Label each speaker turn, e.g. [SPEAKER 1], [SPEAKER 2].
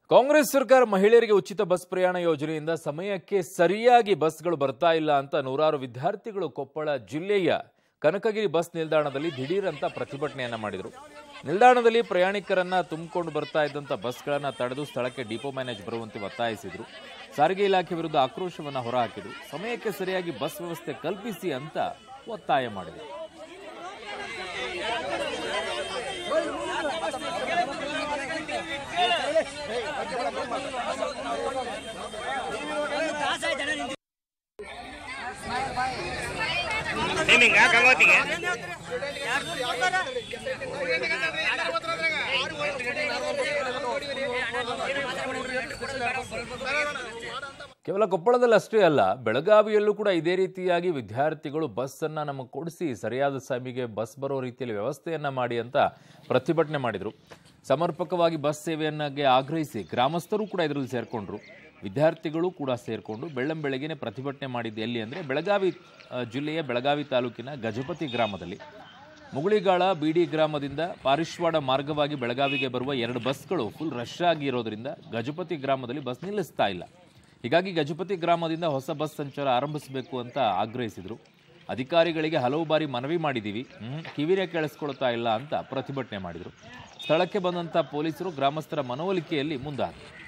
[SPEAKER 1] ಕಾಂಗ್ರೆಸ್ ಸರ್ಕಾರ ಮಹಿಳೆಯರಿಗೆ ಉಚಿತ ಬಸ್ ಪ್ರಯಾಣ ಯೋಜನೆಯಿಂದ ಸಮಯಕ್ಕೆ ಸರಿಯಾಗಿ ಬಸ್ಗಳು ಬರ್ತಾ ಇಲ್ಲ ಅಂತ ನೂರಾರು ವಿದ್ಯಾರ್ಥಿಗಳು ಕೊಪ್ಪಳ ಜಿಲ್ಲೆಯ ಕನಕಗಿರಿ ಬಸ್ ನಿಲ್ದಾಣದಲ್ಲಿ ದಿಢೀರ್ ಅಂತ ಪ್ರತಿಭಟನೆಯನ್ನ ಮಾಡಿದರು ನಿಲ್ದಾಣದಲ್ಲಿ ಪ್ರಯಾಣಿಕರನ್ನ ತುಂಬಿಕೊಂಡು ಬರ್ತಾ ಇದ್ದಂತ ಬಸ್ಗಳನ್ನ ತಡೆದು ಸ್ಥಳಕ್ಕೆ ಡಿಪೋ ಮ್ಯಾನೇಜ್ ಬರುವಂತೆ ಒತ್ತಾಯಿಸಿದ್ರು ಸಾರಿಗೆ ಇಲಾಖೆ ವಿರುದ್ಧ ಆಕ್ರೋಶವನ್ನ ಹೊರಹಾಕಿದ್ರು ಸಮಯಕ್ಕೆ ಸರಿಯಾಗಿ ಬಸ್ ವ್ಯವಸ್ಥೆ ಕಲ್ಪಿಸಿ ಅಂತ ಒತ್ತಾಯ ಮಾಡಿದರು
[SPEAKER 2] ಟೈಮಿಂಗ್ ಗಂಗೋತಿಗೆ
[SPEAKER 1] ಕೇವಲ ಕೊಪ್ಪಳದಲ್ಲಿ ಅಷ್ಟೇ ಅಲ್ಲ ಬೆಳಗಾವಿಯಲ್ಲೂ ಕೂಡ ಇದೇ ರೀತಿಯಾಗಿ ವಿದ್ಯಾರ್ಥಿಗಳು ಬಸ್ ಅನ್ನ ನಮಗೆ ಕೊಡಿಸಿ ಸರಿಯಾದ ಸಮಯಕ್ಕೆ ಬಸ್ ಬರೋ ರೀತಿಯಲ್ಲಿ ವ್ಯವಸ್ಥೆಯನ್ನ ಮಾಡಿ ಅಂತ ಪ್ರತಿಭಟನೆ ಮಾಡಿದ್ರು ಸಮರ್ಪಕವಾಗಿ ಬಸ್ ಸೇವೆಯನ್ನಾಗೆ ಆಗ್ರಹಿಸಿ ಗ್ರಾಮಸ್ಥರು ಕೂಡ ಇದರಲ್ಲಿ ಸೇರ್ಕೊಂಡ್ರು ವಿದ್ಯಾರ್ಥಿಗಳು ಕೂಡ ಸೇರ್ಕೊಂಡು ಬೆಳ್ಳಂ ಬೆಳಗ್ಗೆನೆ ಪ್ರತಿಭಟನೆ ಮಾಡಿದ್ದು ಎಲ್ಲಿ ಅಂದರೆ ಬೆಳಗಾವಿ ಆ, ಜಿಲ್ಲೆಯ ಬೆಳಗಾವಿ ತಾಲೂಕಿನ ಗಜಪತಿ ಗ್ರಾಮದಲ್ಲಿ ಮುಗುಳಿಗಾಳ ಬಿಡಿ ಗ್ರಾಮದಿಂದ ಪಾರಿಶ್ವಾಡ ಮಾರ್ಗವಾಗಿ ಬೆಳಗಾವಿಗೆ ಬರುವ ಎರಡು ಬಸ್ಗಳು ಫುಲ್ ರಶ್ ಆಗಿರೋದ್ರಿಂದ ಗಜಪತಿ ಗ್ರಾಮದಲ್ಲಿ ಬಸ್ ನಿಲ್ಲಿಸ್ತಾ ಇಲ್ಲ ಹೀಗಾಗಿ ಗಜಪತಿ ಗ್ರಾಮದಿಂದ ಹೊಸ ಬಸ್ ಸಂಚಾರ ಆರಂಭಿಸಬೇಕು ಅಂತ ಆಗ್ರಹಿಸಿದರು ಅಧಿಕಾರಿಗಳಿಗೆ ಹಲವು ಬಾರಿ ಮನವಿ ಮಾಡಿದ್ದೀವಿ ಹ್ಮ್, ಕಿವಿರೇ ಕೇಳಿಸ್ಕೊಳ್ತಾ ಇಲ್ಲ ಅಂತ ಪ್ರತಿಭಟನೆ ಮಾಡಿದರು ಸ್ಥಳಕ್ಕೆ ಬಂದಂಥ ಪೊಲೀಸರು ಗ್ರಾಮಸ್ಥರ ಮನವೊಲಿಕೆಯಲ್ಲಿ ಮುಂದಾದರು